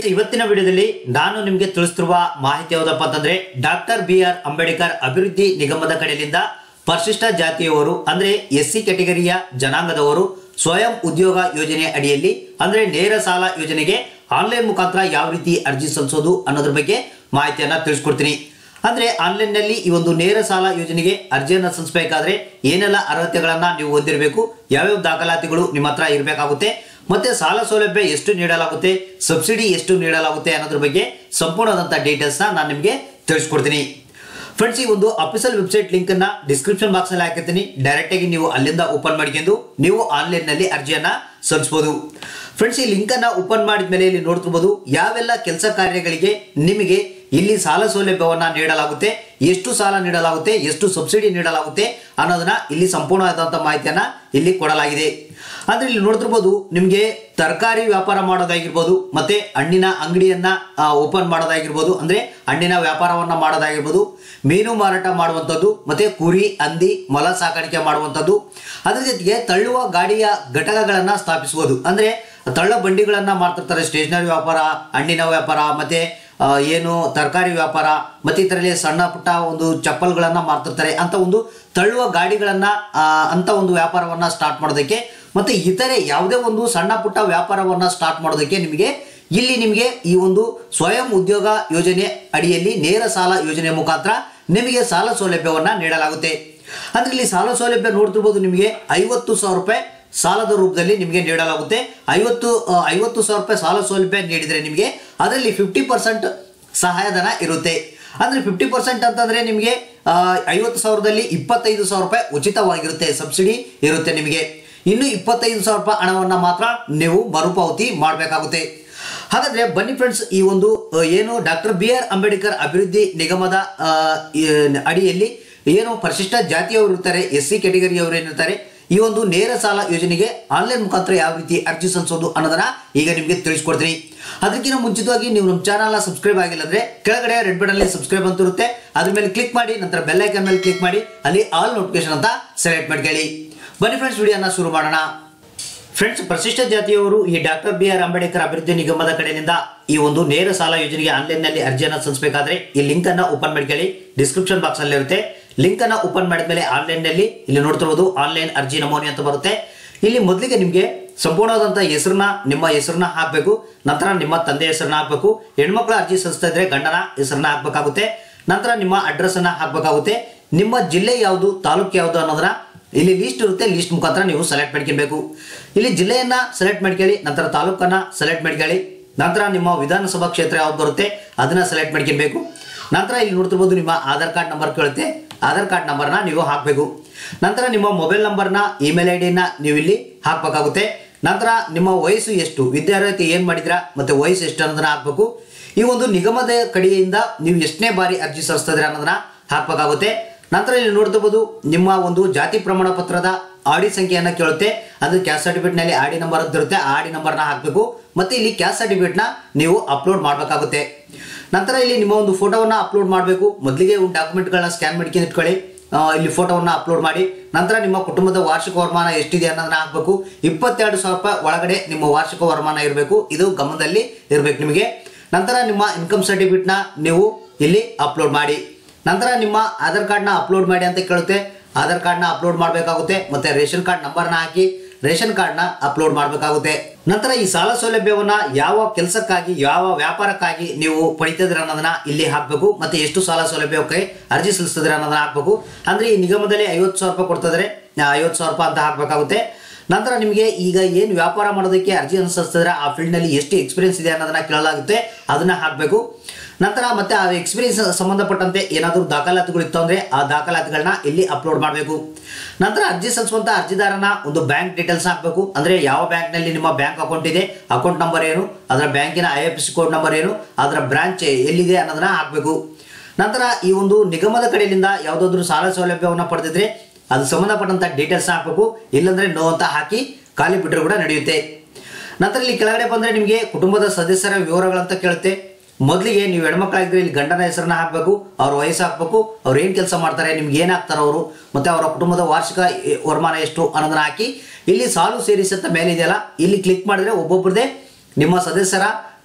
ಇವತ್ತಿನ ವಿಡಿಯೋದಲ್ಲಿ ನಾನು ನಿಮಗೆ ತಿಳಿಸ್ತಿರುವ ಮಾಹಿತಿ ಯಾವುದಪ್ಪ ಅಂತಂದ್ರೆ ಡಾಕ್ಟರ್ ಬಿ ಆರ್ ಅಂಬೇಡ್ಕರ್ ಅಭಿವೃದ್ಧಿ ನಿಗಮದ ಕಡೆಯಿಂದ ಪರಿಶಿಷ್ಟ ಜಾತಿಯವರು ಅಂದ್ರೆ ಎಸ್ ಸಿ ಕೆಟಗರಿಯ ಜನಾಂಗದವರು ಸ್ವಯಂ ಉದ್ಯೋಗ ಯೋಜನೆ ಅಡಿಯಲ್ಲಿ ಅಂದ್ರೆ ನೇರ ಸಾಲ ಯೋಜನೆಗೆ ಆನ್ಲೈನ್ ಮುಖಾಂತರ ಯಾವ ರೀತಿ ಅರ್ಜಿ ಸಲ್ಲಿಸೋದು ಅನ್ನೋದ್ರ ಬಗ್ಗೆ ಮಾಹಿತಿಯನ್ನ ತಿಳಿಸ್ಕೊಡ್ತೀನಿ ಅಂದ್ರೆ ಆನ್ಲೈನ್ ನಲ್ಲಿ ಈ ಒಂದು ನೇರ ಸಾಲ ಯೋಜನೆಗೆ ಅರ್ಜಿಯನ್ನ ಸಲ್ಲಿಸಬೇಕಾದ್ರೆ ಏನೆಲ್ಲ ಅರ್ಹತೆಗಳನ್ನ ನೀವು ಹೊಂದಿರಬೇಕು ಯಾವ್ಯಾವ ದಾಖಲಾತಿಗಳು ನಿಮ್ಮ ಹತ್ರ ಇರಬೇಕಾಗುತ್ತೆ ಮತ್ತೆ ಸಾಲ ಸೌಲಭ್ಯ ಎಷ್ಟು ನೀಡಲಾಗುತ್ತೆ ಸಬ್ಸಿಡಿ ಎಷ್ಟು ನೀಡಲಾಗುತ್ತೆ ಅನ್ನೋದ್ರ ಬಗ್ಗೆ ಸಂಪೂರ್ಣವಾದಂಥ ಡೀಟೇಲ್ಸ್ನ ನಾನು ನಿಮಗೆ ತಿಳಿಸ್ಕೊಡ್ತೀನಿ ಫ್ರೆಂಡ್ಸ್ ಈ ಒಂದು ಅಫಿಷಿಯಲ್ ವೆಬ್ಸೈಟ್ ಲಿಂಕ್ ಅನ್ನ ಡಿಸ್ಕ್ರಿಪ್ಷನ್ ಬಾಕ್ಸ್ ನಲ್ಲಿ ಹಾಕಿರ್ತೀನಿ ಡೈರೆಕ್ಟ್ ಆಗಿ ನೀವು ಅಲ್ಲಿಂದ ಓಪನ್ ಮಾಡ್ಕೊಂಡು ನೀವು ಆನ್ಲೈನ್ ನಲ್ಲಿ ಅರ್ಜಿಯನ್ನ ಸಲ್ಲಿಸಬಹುದು ಫ್ರೆಂಡ್ಸ್ ಈ ಲಿಂಕ್ ಅನ್ನ ಓಪನ್ ಮಾಡಿದ ಮೇಲೆ ಇಲ್ಲಿ ನೋಡ್ತಿರ್ಬೋದು ಯಾವೆಲ್ಲ ಕೆಲಸ ಕಾರ್ಯಗಳಿಗೆ ನಿಮಗೆ ಇಲ್ಲಿ ಸಾಲ ಸೌಲಭ್ಯವನ್ನ ನೀಡಲಾಗುತ್ತೆ ಎಷ್ಟು ಸಾಲ ನೀಡಲಾಗುತ್ತೆ ಎಷ್ಟು ಸಬ್ಸಿಡಿ ನೀಡಲಾಗುತ್ತೆ ಅನ್ನೋದನ್ನ ಇಲ್ಲಿ ಸಂಪೂರ್ಣವಾದಂತಹ ಮಾಹಿತಿಯನ್ನ ಇಲ್ಲಿ ಕೊಡಲಾಗಿದೆ ಅಂದ್ರೆ ಇಲ್ಲಿ ನೋಡ್ತಿರ್ಬೋದು ನಿಮಗೆ ತರಕಾರಿ ವ್ಯಾಪಾರ ಮಾಡೋದಾಗಿರ್ಬೋದು ಮತ್ತೆ ಹಣ್ಣಿನ ಅಂಗಡಿಯನ್ನ ಓಪನ್ ಮಾಡೋದಾಗಿರ್ಬೋದು ಅಂದ್ರೆ ಹಣ್ಣಿನ ವ್ಯಾಪಾರವನ್ನ ಮಾಡೋದಾಗಿರ್ಬೋದು ಮೀನು ಮಾರಾಟ ಮಾಡುವಂಥದ್ದು ಮತ್ತೆ ಕುರಿ ಹಂದಿ ಮೊಲ ಸಾಕಾಣಿಕೆ ಮಾಡುವಂಥದ್ದು ಅದ್ರ ಜೊತೆಗೆ ತಳ್ಳುವ ಗಾಡಿಯ ಘಟಕಗಳನ್ನ ಸ್ಥಾಪಿಸುವುದು ಅಂದ್ರೆ ತಳ್ಳ ಬಂಡಿಗಳನ್ನ ಮಾಡ್ತಿರ್ತಾರೆ ಸ್ಟೇಷನರಿ ವ್ಯಾಪಾರ ಹಣ್ಣಿನ ವ್ಯಾಪಾರ ಮತ್ತೆ ಆ, ಏನು ತರಕಾರಿ ವ್ಯಾಪಾರ ಮತ್ತೆ ಇದರಲ್ಲಿ ಸಣ್ಣ ಪುಟ್ಟ ಒಂದು ಚಪ್ಪಲ್ಗಳನ್ನ ಮಾರ್ತಿರ್ತಾರೆ ಅಂತ ಒಂದು ತಳ್ಳುವ ಗಾಡಿಗಳನ್ನ ಆ, ಅಂತ ಒಂದು ವ್ಯಾಪಾರವನ್ನ ಸ್ಟಾರ್ಟ್ ಮಾಡೋದಕ್ಕೆ ಮತ್ತೆ ಇತರೆ ಯಾವುದೇ ಒಂದು ಸಣ್ಣ ಪುಟ್ಟ ವ್ಯಾಪಾರವನ್ನ ಸ್ಟಾರ್ಟ್ ಮಾಡೋದಕ್ಕೆ ನಿಮಗೆ ಇಲ್ಲಿ ನಿಮಗೆ ಈ ಒಂದು ಸ್ವಯಂ ಉದ್ಯೋಗ ಯೋಜನೆ ಅಡಿಯಲ್ಲಿ ನೇರ ಸಾಲ ಯೋಜನೆ ಮುಖಾಂತರ ನಿಮಗೆ ಸಾಲ ಸೌಲಭ್ಯವನ್ನ ನೀಡಲಾಗುತ್ತೆ ಅಂದ್ರೆ ಇಲ್ಲಿ ಸಾಲ ಸೌಲಭ್ಯ ನೋಡ್ತಿರ್ಬೋದು ನಿಮಗೆ ಐವತ್ತು ಸಾವಿರ ರೂಪಾಯಿ ಸಾಲದ ರೂಪದಲ್ಲಿ ನಿಮಗೆ ನೀಡಲಾಗುತ್ತೆ ಐವತ್ತು ಆ, ಐವತ್ತು ಸಾವಿರ ರೂಪಾಯಿ ಸಾಲ ಸೌಲಭ್ಯ ನೀಡಿದರೆ ನಿಮಗೆ ಅದರಲ್ಲಿ ಫಿಫ್ಟಿ ಪರ್ಸೆಂಟ್ ಸಹಾಯಧನ ಇರುತ್ತೆ ಅಂದ್ರೆ ಫಿಫ್ಟಿ ಪರ್ಸೆಂಟ್ ಅಂತಂದ್ರೆ ನಿಮಗೆ ಆ, ಐವತ್ತು ಸಾವಿರದಲ್ಲಿ ಇಪ್ಪತ್ತೈದು ಸಾವಿರ ರೂಪಾಯಿ ಉಚಿತವಾಗಿರುತ್ತೆ ಸಬ್ಸಿಡಿ ಇರುತ್ತೆ ನಿಮಗೆ ಇನ್ನು ಇಪ್ಪತ್ತೈದು ಸಾವಿರ ರೂಪಾಯಿ ಹಣವನ್ನು ಮಾತ್ರ ನೀವು ಮರುಪಾವತಿ ಮಾಡಬೇಕಾಗುತ್ತೆ ಹಾಗಾದ್ರೆ ಬನ್ನಿ ಫ್ರೆಂಡ್ಸ್ ಈ ಒಂದು ಆ, ಏನು ಡಾಕ್ಟರ್ ಬಿ ಆರ್ ಅಂಬೇಡ್ಕರ್ ಅಭಿವೃದ್ಧಿ ನಿಗಮದ ಆ, ಈ, ಅಡಿಯಲ್ಲಿ ಏನು ಪರಿಶಿಷ್ಟ ಜಾತಿಯವರು ಇರ್ತಾರೆ ಎಸ್ ಸಿ ಕೆಟಗರಿಯವರು ಏನಿರ್ತಾರೆ ಈ ಒಂದು ನೇರ ಸಾಲ ಯೋಜನೆಗೆ ಆನ್ಲೈನ್ ಮುಖಾಂತರ ಯಾವ ರೀತಿ ಅರ್ಜಿ ಸಲ್ಲಿಸೋದು ಅನ್ನೋದನ್ನ ಈಗ ನಿಮಗೆ ತಿಳಿಸ್ಕೊಡ್ತೀನಿ ಅದಕ್ಕಿಂತ ಮುಂಚಿತವಾಗಿ ನೀವು ನಮ್ಮ ಚಾನಲ್ ಸಬ್ಸ್ಕ್ರೈಬ್ ಆಗಿಲ್ಲ ಅಂದ್ರೆ ಕೆಳಗಡೆ ರೆಡ್ ಬಟನ್ ಅಲ್ಲಿ ಸಬ್ಸ್ಕ್ರೈಬ್ ಅಂತ ಇರುತ್ತೆ ಅದ್ರ ಮೇಲೆ ಕ್ಲಿಕ್ ಮಾಡಿ ನಂತರ ಬೆಲ್ ಐಕನ್ ಮೇಲೆ ಕ್ಲಿಕ್ ಮಾಡಿ ಅಲ್ಲಿ ಆಲ್ ನೋಟಿಫಿಕೇಶನ್ ಅಂತ ಸೆಲೆಕ್ಟ್ ಮಾಡ್ಕೊಳ್ಳಿ ಬನ್ನಿ ಫ್ರೆಂಡ್ಸ್ ವಿಡಿಯೋನ ಶುರು ಮಾಡೋಣ ಫ್ರೆಂಡ್ಸ್ ಪರಿಶಿಷ್ಟ ಜಾತಿಯವರು ಈ ಡಾಕ್ಟರ್ ಬಿ ಆರ್ ಅಂಬೇಡ್ಕರ್ ಅಭಿವೃದ್ಧಿ ನಿಗಮದ ಕಡೆಯಿಂದ ಈ ಒಂದು ನೇರ ಸಾಲ ಯೋಜನೆಗೆ ಆನ್ಲೈನ್ ನಲ್ಲಿ ಅರ್ಜಿಯನ್ನು ಸಲ್ಲಿಸಬೇಕಾದ್ರೆ ಈ ಲಿಂಕ್ ಅನ್ನ ಓಪನ್ ಮಾಡ್ಕೊಳ್ಳಿ ಡಿಸ್ಕ್ರಿಪ್ಷನ್ ಬಾಕ್ಸ್ ಅಲ್ಲಿ ಇರುತ್ತೆ ಲಿಂಕ್ ಅನ್ನ ಓಪನ್ ಮಾಡಿದ್ಮೇಲೆ ಆನ್ಲೈನ್ ನಲ್ಲಿ ಇಲ್ಲಿ ನೋಡ್ತಿರ್ಬೋದು ಆನ್ಲೈನ್ ಅರ್ಜಿ ನಮೂನೆ ಅಂತ ಬರುತ್ತೆ ಇಲ್ಲಿ ಮೊದಲಿಗೆ ನಿಮಗೆ ಸಂಪೂರ್ಣವಾದಂತಹ ಹೆಸರನ್ನ ನಿಮ್ಮ ಹೆಸರನ್ನ ಹಾಕಬೇಕು ನಂತರ ನಿಮ್ಮ ತಂದೆ ಹೆಸರನ್ನ ಹಾಕಬೇಕು ಹೆಣ್ಮಕ್ಳ ಅರ್ಜಿ ಸಲ್ಲಿಸ್ತಾ ಇದ್ರೆ ಗಂಡನ ಹೆಸರನ್ನ ಹಾಕಬೇಕಾಗುತ್ತೆ ನಂತರ ನಿಮ್ಮ ಅಡ್ರೆಸ್ ಅನ್ನ ಹಾಕಬೇಕಾಗುತ್ತೆ ನಿಮ್ಮ ಜಿಲ್ಲೆ ಯಾವುದು ತಾಲೂಕು ಯಾವುದು ಅನ್ನೋದನ್ನ ಇಲ್ಲಿ ಲಿಸ್ಟ್ ಇರುತ್ತೆ ಲಿಸ್ಟ್ ಮುಖಾಂತರ ನೀವು ಸೆಲೆಕ್ಟ್ ಮಾಡ್ಕೊಬೇಕು ಇಲ್ಲಿ ಜಿಲ್ಲೆಯನ್ನ ಸೆಲೆಕ್ಟ್ ಮಾಡ್ಕೊಳ್ಳಿ ನಂತರ ತಾಲೂಕನ್ನ ಸೆಲೆಕ್ಟ್ ಮಾಡ್ಕೊಳ್ಳಿ ನಂತರ ನಿಮ್ಮ ವಿಧಾನಸಭಾ ಕ್ಷೇತ್ರ ಯಾವ್ದು ಬರುತ್ತೆ ಅದನ್ನ ಸೆಲೆಕ್ಟ್ ಮಾಡ್ಕೊಬೇಕು ನಂತರ ಇಲ್ಲಿ ನೋಡ್ತಿರ್ಬೋದು ನಿಮ್ಮ ಆಧಾರ್ ಕಾರ್ಡ್ ನಂಬರ್ ಕೇಳುತ್ತೆ ಆಧಾರ್ ಕಾರ್ಡ್ ನಂಬರ್ನ ನೀವು ಹಾಕಬೇಕು ನಂತರ ನಿಮ್ಮ ಮೊಬೈಲ್ ನಂಬರ್ನ ಇಮೇಲ್ ಐ ಡಿನ ನೀವು ಇಲ್ಲಿ ಹಾಕಬೇಕಾಗುತ್ತೆ ನಂತರ ನಿಮ್ಮ ವಯಸ್ಸು ಎಷ್ಟು ವಿದ್ಯಾರ್ಥಿ ಏನು ಮಾಡಿದ್ರಾ ಮತ್ತೆ ವಯಸ್ಸು ಎಷ್ಟು ಅನ್ನೋದನ್ನ ಹಾಕಬೇಕು ಈ ಒಂದು ನಿಗಮದ ಕಡೆಯಿಂದ ನೀವು ಎಷ್ಟನೇ ಬಾರಿ ಅರ್ಜಿ ಸಲ್ಲಿಸ್ತಾ ಇದ್ದೀರಾ ಅನ್ನೋದನ್ನ ಹಾಕಬೇಕಾಗುತ್ತೆ ನಂತರ ಇಲ್ಲಿ ನೋಡ್ತಿರ್ಬೋದು ನಿಮ್ಮ ಒಂದು ಜಾತಿ ಪ್ರಮಾಣ ಪತ್ರದ ಆಡಿ ಸಂಖ್ಯೆಯನ್ನ ಕೇಳುತ್ತೆ ಅದು ಕ್ಯಾಸ್ಟ್ ಸರ್ಟಿಫಿಕೇಟ್ ನಲ್ಲಿ ಆಡಿ ನಂಬರ್ ಅಂತ ಇರುತ್ತೆ ಆ ಆಡಿ ನಂಬರ್ನ ಹಾಕಬೇಕು ಮತ್ತೆ ಇಲ್ಲಿ ಕ್ಯಾಸ್ಟ್ ಸರ್ಟಿಫಿಕೇಟ್ ನ ನೀವು ಅಪ್ಲೋಡ್ ಮಾಡಬೇಕಾಗುತ್ತೆ ನಂತರ ಇಲ್ಲಿ ನಿಮ್ಮ ಒಂದು ಫೋಟೋವನ್ನ ಅಪ್ಲೋಡ್ ಮಾಡಬೇಕು ಮೊದಲಿಗೆ ಒಂದು ಡಾಕ್ಯುಮೆಂಟ್ಗಳನ್ನ ಸ್ಕ್ಯಾನ್ ಮಾಡ್ಕೊಂಡು ಇಟ್ಕೊಳ್ಳಿ ಆ, ಇಲ್ಲಿ ಫೋಟೋವನ್ನ ಅಪ್ಲೋಡ್ ಮಾಡಿ ನಂತರ ನಿಮ್ಮ ಕುಟುಂಬದ ವಾರ್ಷಿಕ ವರಮಾನ ಎಷ್ಟಿದೆ ಅನ್ನೋದನ್ನ ಹಾಕಬೇಕು ಇಪ್ಪತ್ತೆರಡು ಸಾವಿರ ರೂಪಾಯಿ ಒಳಗಡೆ ನಿಮ್ಮ ವಾರ್ಷಿಕ ವರಮಾನ ಇರಬೇಕು ಇದು ಗಮನದಲ್ಲಿ ಇರಬೇಕು ನಿಮಗೆ ನಂತರ ನಿಮ್ಮ ಇನ್ಕಮ್ ಸರ್ಟಿಫಿಕೇಟ್ನ ನೀವು ಇಲ್ಲಿ ಅಪ್ಲೋಡ್ ಮಾಡಿ ನಂತರ ನಿಮ್ಮ ಆಧಾರ್ ಕಾರ್ಡ್ನ ಅಪ್ಲೋಡ್ ಮಾಡಿ ಅಂತ ಕೇಳುತ್ತೆ ಆಧಾರ್ ಕಾರ್ಡ್ನ ಅಪ್ಲೋಡ್ ಮಾಡಬೇಕಾಗುತ್ತೆ ಮತ್ತೆ ರೇಷನ್ ಕಾರ್ಡ್ ನಂಬರ್ನ ಹಾಕಿ ರೇಷನ್ ಕಾರ್ಡ್ನ ಅಪ್ಲೋಡ್ ಮಾಡಬೇಕಾಗುತ್ತೆ ನಂತರ ಈ ಸಾಲ ಸೌಲಭ್ಯವನ್ನ ಯಾವ ಕೆಲಸಕ್ಕಾಗಿ ಯಾವ ವ್ಯಾಪಾರಕ್ಕಾಗಿ ನೀವು ಪಡಿತಿದ್ರ ಅನ್ನೋದನ್ನ ಇಲ್ಲಿ ಹಾಕಬೇಕು ಮತ್ತೆ ಎಷ್ಟು ಸಾಲ ಸೌಲಭ್ಯಕ್ಕೆ ಅರ್ಜಿ ಸಲ್ಲಿಸಿದ್ರೆ ಅನ್ನೋದನ್ನ ಹಾಕಬೇಕು ಅಂದ್ರೆ ಈ ನಿಗಮದಲ್ಲಿ ಐವತ್ತು ಸಾವಿರ ರೂಪಾಯಿ ಕೊಡ್ತಿದ್ರೆ ಐವತ್ತು ಸಾವಿರ ರೂಪಾಯಿ ಅಂತ ಹಾಕಬೇಕಾಗುತ್ತೆ ನಂತರ ನಿಮಗೆ ಈಗ ಏನು ವ್ಯಾಪಾರ ಮಾಡೋದಕ್ಕೆ ಅರ್ಜಿ ಅನುಸರಿಸಿದ್ರೆ ಆ ಫೀಲ್ಡ್ನಲ್ಲಿ ಎಷ್ಟು ಎಕ್ಸ್ಪೀರಿಯನ್ಸ್ ಇದೆ ಅನ್ನೋದನ್ನ ಕೇಳಲಾಗುತ್ತೆ ಅದನ್ನ ಹಾಕಬೇಕು ನಂತರ ಮತ್ತೆ ಆ ಎಕ್ಸ್ಪೀರಿಯನ್ಸ್ ಸಂಬಂಧಪಟ್ಟಂತೆ ಏನಾದರೂ ದಾಖಲಾತಿಗಳು ಇತ್ತು ಅಂದ್ರೆ ಆ ದಾಖಲಾತಿಗಳನ್ನ ಇಲ್ಲಿ ಅಪ್ಲೋಡ್ ಮಾಡಬೇಕು ನಂತರ ಅರ್ಜಿ ಸಲ್ಲಿಸುವಂತ ಅರ್ಜಿದಾರನ ಒಂದು ಬ್ಯಾಂಕ್ ಡೀಟೇಲ್ಸ್ ಹಾಕಬೇಕು ಅಂದ್ರೆ ಯಾವ ಬ್ಯಾಂಕ್ನಲ್ಲಿ ನಿಮ್ಮ ಬ್ಯಾಂಕ್ ಅಕೌಂಟ್ ಇದೆ ಅಕೌಂಟ್ ನಂಬರ್ ಏನು ಅದರ ಬ್ಯಾಂಕಿನ I F C code number ಏನು ಅದರ ಬ್ರಾಂಚ್ ಎಲ್ಲಿದೆ ಅನ್ನೋದನ್ನ ಹಾಕಬೇಕು ನಂತರ ಈ ಒಂದು ನಿಗಮದ ಕಡೆಯಿಂದ ಯಾವುದಾದ್ರೂ ಸಾಲ ಸೌಲಭ್ಯವನ್ನು ಪಡೆದಿದ್ರೆ ಅದು ಸಂಬಂಧಪಟ್ಟಂತ ಡೀಟೇಲ್ಸ್ ಹಾಕಬೇಕು ಇಲ್ಲಾಂದ್ರೆ ನೋ ಅಂತ ಹಾಕಿ ಖಾಲಿ ಬಿಟ್ಟರು ಕೂಡ ನಡೆಯುತ್ತೆ ನಂತರ ಇಲ್ಲಿ ಕೆಳಗಡೆ ಬಂದ್ರೆ ನಿಮಗೆ ಕುಟುಂಬದ ಸದಸ್ಯರ ವಿವರಗಳಂತ ಕೇಳುತ್ತೆ ಮೊದಲಿಗೆ ನೀವು ಹೆಣ್ಮಕ್ಳಾಗಿದ್ರೆ ಇಲ್ಲಿ ಗಂಡನ ಹೆಸರನ್ನ ಹಾಕಬೇಕು ಅವ್ರ ವಯಸ್ಸು ಹಾಕಬೇಕು ಅವ್ರು ಏನು ಕೆಲಸ ಮಾಡ್ತಾರೆ ನಿಮ್ಗೆ ಏನು ಹಾಕ್ತಾರೆ ಅವರು ಮತ್ತೆ ಅವರ ಕುಟುಂಬದ ವಾರ್ಷಿಕ ಎ- ವರಮಾನ ಎಷ್ಟು ಅನ್ನೋದನ್ನ ಹಾಕಿ ಇಲ್ಲಿ ಸಾಲು ಸೇರಿಸಿ ಅಂತ ಮೇಲೆ ಇದೆಯಲ್ಲ ಇಲ್ಲಿ ಕ್ಲಿಕ್ ಮಾಡಿದ್ರೆ ಒಬ್ಬೊಬ್ಬರದೇ ನಿಮ್ಮ ಸದಸ್ಯರ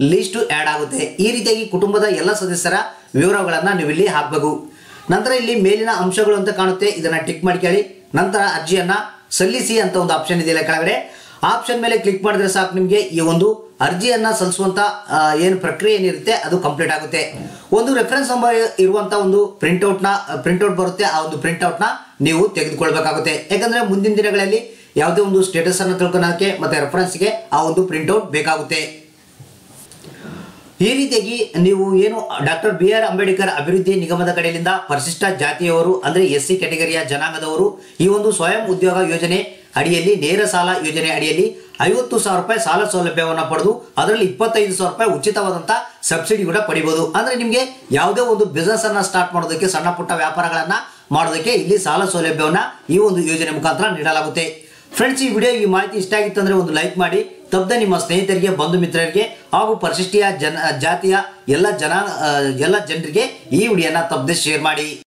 ಲಿಸ್ಟ್ ಆ್ಯಡ್ ಆಗುತ್ತೆ ಈ ರೀತಿಯಾಗಿ ಕುಟುಂಬದ ಎಲ್ಲ ಸದಸ್ಯರ ವಿವರಗಳನ್ನು ನೀವು ಇಲ್ಲಿ ಹಾಕಬೇಕು ನಂತರ ಇಲ್ಲಿ ಮೇಲಿನ ಅಂಶಗಳು ಅಂತ ಕಾಣುತ್ತೆ ಇದನ್ನ ಟಿಕ್ ಮಾಡ್ಕೊಳ್ಳಿ ನಂತರ ಅರ್ಜಿಯನ್ನ ಸಲ್ಲಿಸಿ ಅಂತ ಒಂದು ಆಪ್ಷನ್ ಇದೆಯಲ್ಲ ಕೆಳಗಡೆ ಆಪ್ಷನ್ ಮೇಲೆ ಕ್ಲಿಕ್ ಮಾಡಿದ್ರೆ ಸಾಕು ನಿಮಗೆ ಈ ಒಂದು ಅರ್ಜಿಯನ್ನ ಸಲ್ಲಿಸುವಂತ ಆ, ಏನು ಪ್ರಕ್ರಿಯೆ ಏನಿರುತ್ತೆ ಅದು ಕಂಪ್ಲೀಟ್ ಆಗುತ್ತೆ ಒಂದು ರೆಫರೆನ್ಸ್ ನಂಬರ್ ಇರುವಂತ ಒಂದು ಪ್ರಿಂಟ್ಔಟ್ನ ಪ್ರಿಂಟ್ಔಟ್ ಬರುತ್ತೆ ಆ ಒಂದು ಪ್ರಿಂಟ್ಔಟ್ನ ನೀವು ತೆಗೆದುಕೊಳ್ಬೇಕಾಗುತ್ತೆ ಯಾಕಂದ್ರೆ ಮುಂದಿನ ದಿನಗಳಲ್ಲಿ ಯಾವುದೇ ಒಂದು ಸ್ಟೇಟಸ್ ಅನ್ನು ತಿಳ್ಕೊಳಕ್ಕೆ ಮತ್ತೆ ರೆಫರೆನ್ಸ್ಗೆ ಆ ಒಂದು ಪ್ರಿಂಟ್ಔಟ್ ಬೇಕಾಗುತ್ತೆ ಈ ರೀತಿಯಾಗಿ ನೀವು ಏನು ಡಾಕ್ಟರ್ ಬಿ ಆರ್ ಅಂಬೇಡ್ಕರ್ ಅಭಿವೃದ್ಧಿ ನಿಗಮದ ಕಡೆಯಿಂದ ಪರಿಶಿಷ್ಟ ಜಾತಿಯವರು ಅಂದ್ರೆ ಎಸ್ ಸಿ ಕ್ಯಾಟಗರಿಯ ಜನಾಂಗದವರು ಈ ಒಂದು ಸ್ವಯಂ ಉದ್ಯೋಗ ಯೋಜನೆ ಅಡಿಯಲ್ಲಿ ನೇರ ಸಾಲ ಯೋಜನೆ ಅಡಿಯಲ್ಲಿ ಐವತ್ತು ಸಾವಿರ ರೂಪಾಯಿ ಸಾಲ ಸೌಲಭ್ಯವನ್ನು ಪಡೆದು ಅದರಲ್ಲಿ ಇಪ್ಪತ್ತೈದು ಸಾವಿರ ರೂಪಾಯಿ ಉಚಿತವಾದಂಥ ಸಬ್ಸಿಡಿ ಕೂಡ ಪಡಿಬೋದು ಅಂದ್ರೆ ನಿಮಗೆ ಯಾವುದೇ ಒಂದು ಬಿಸ್ನೆಸ್ ಅನ್ನ ಸ್ಟಾರ್ಟ್ ಮಾಡೋದಕ್ಕೆ ಸಣ್ಣ ಪುಟ್ಟ ವ್ಯಾಪಾರಗಳನ್ನ ಮಾಡೋದಕ್ಕೆ ಇಲ್ಲಿ ಸಾಲ ಸೌಲಭ್ಯವನ್ನ ಈ ಒಂದು ಯೋಜನೆ ಮುಖಾಂತರ ನೀಡಲಾಗುತ್ತೆ ಫ್ರೆಂಡ್ಸ್ ಈ ವಿಡಿಯೋ ಈ ಮಾಹಿತಿ ಇಷ್ಟ ಆಗಿತ್ತು ಅಂದ್ರೆ ಒಂದು ಲೈಕ್ ಮಾಡಿ ತಪ್ಪದೆ ನಿಮ್ಮ ಸ್ನೇಹಿತರಿಗೆ ಬಂಧು ಮಿತ್ರರಿಗೆ ಹಾಗೂ ಪರಿಶಿಷ್ಟಿಯ ಜನ ಜಾತಿಯ ಎಲ್ಲ ಜನ ಆ, ಎಲ್ಲ ಜನರಿಗೆ ಈ ವಿಡಿಯೋನ ತಪ್ಪದೆ ಶೇರ್ ಮಾಡಿ